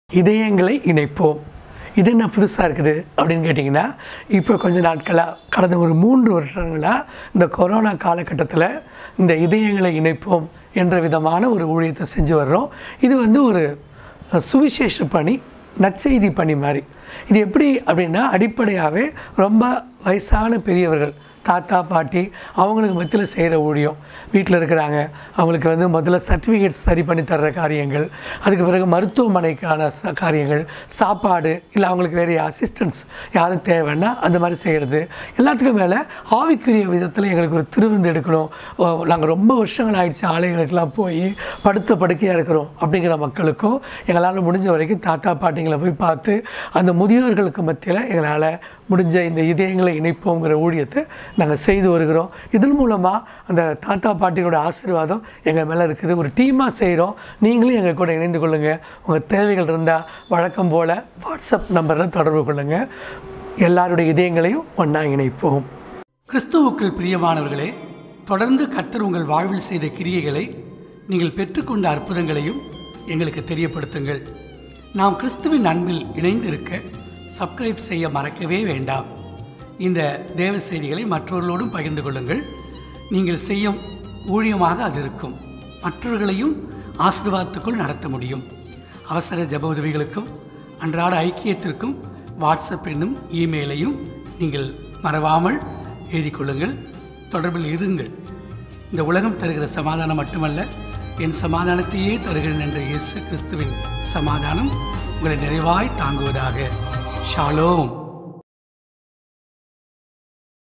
இதயங்களை இணைப்போம் இது என்ன புதுசாக இருக்குது அப்படின்னு கேட்டிங்கன்னா இப்போ கொஞ்ச நாட்களாக கடந்த ஒரு மூன்று வருஷங்களாக இந்த கொரோனா காலகட்டத்தில் இந்த இதயங்களை இணைப்போம் என்ற விதமான ஒரு ஊழியத்தை செஞ்சு வர்றோம் இது வந்து ஒரு அஹ், சுவிசேஷ பணி நற்செய்தி பணி மாதிரி இது எப்படி அப்படின்னா அடிப்படையாகவே ரொம்ப வயசான பெரியவர்கள் தாத்தா பாட்டி அவங்களுக்கு மத்தியில் செய்கிற ஊழியம் வீட்டில் இருக்கிறாங்க அவங்களுக்கு வந்து முதல்ல சர்டிஃபிகேட்ஸ் சரி பண்ணி தர்ற காரியங்கள் அதுக்கு பிறகு மருத்துவமனைக்கான ச- காரியங்கள் சாப்பாடு இல்லை அவங்களுக்கு வேறு அசிஸ்டன்ஸ் யாரும் தேவைன்னா அந்த மாதிரி செய்கிறது எல்லாத்துக்கும் மேலே ஆவிக்குரிய விதத்தில் எங்களுக்கு ஒரு திருவிருந்து எடுக்கணும் நாங்கள் ரொம்ப வருஷங்கள் ஆயிடுச்சு ஆலயங்களுக்கெல்லாம் போய் படுத்த படுக்கையாக இருக்கிறோம் அப்படிங்கிற மக்களுக்கும் எங்களால் முடிஞ்ச வரைக்கும் தாத்தா பாட்டிங்களை போய் பார்த்து அந்த முதியோர்களுக்கு மத்தியில் எங்களால் முடிஞ்ச இந்த இதயங்களை இணைப்போங்கிற ஊழியத்தை நாங்கள் செய்து வருகிறோம் இதன் மூலமாக அந்த தாத்தா பாட்டிகளோட ஆசீர்வாதம் எங்கள் மேலே இருக்குது ஒரு டீமாக செய்கிறோம் நீங்களும் எங்கள் கூட இணைந்து கொள்ளுங்கள் உங்கள் தேவைகள் இருந்தால் வழக்கம் போல் வாட்ஸ்அப் நம்பரில் தொடர்பு கொள்ளுங்கள் எல்லாருடைய இதயங்களையும் ஒன்றா இணைப்போம் கிறிஸ்துவுக்குள் பிரியமானவர்களே தொடர்ந்து கர்த்தர் உங்கள் வாழ்வில் செய்த கிரியைகளை நீங்கள் பெற்றுக்கொண்ட அற்புதங்களையும் எங்களுக்கு தெரியப்படுத்துங்கள் நாம் கிறிஸ்துவின் அன்பில் இணைந்திருக்க சப்ஸ்கிரைப் செய்ய மறக்கவே வேண்டாம் இந்த தேவ செய்திகளை மற்றவர்களோடும் பகிர்ந்து கொள்ளுங்கள் நீங்கள் செய்யும் ஊழியமாக அது இருக்கும் மற்றவர்களையும் ஆசீர்வாதத்துக்குள் நடத்த முடியும் அவசர ஜெப உதவிகளுக்கும் அன்றாட ஐக்கியத்திற்கும் வாட்ஸ்அப் என்னும் இமெயிலையும் நீங்கள் மறவாமல் எழுதிக் கொள்ளுங்கள் தொடர்பில் இருங்கள் இந்த உலகம் தருகிற சமாதானம் மட்டுமல்ல என் சமாதானத்தையே தருகிறேன் என்ற இயேசு கிறிஸ்துவின் சமாதானம் உங்களை நிறைவாய் தாங்குவதாக ஷாலோம்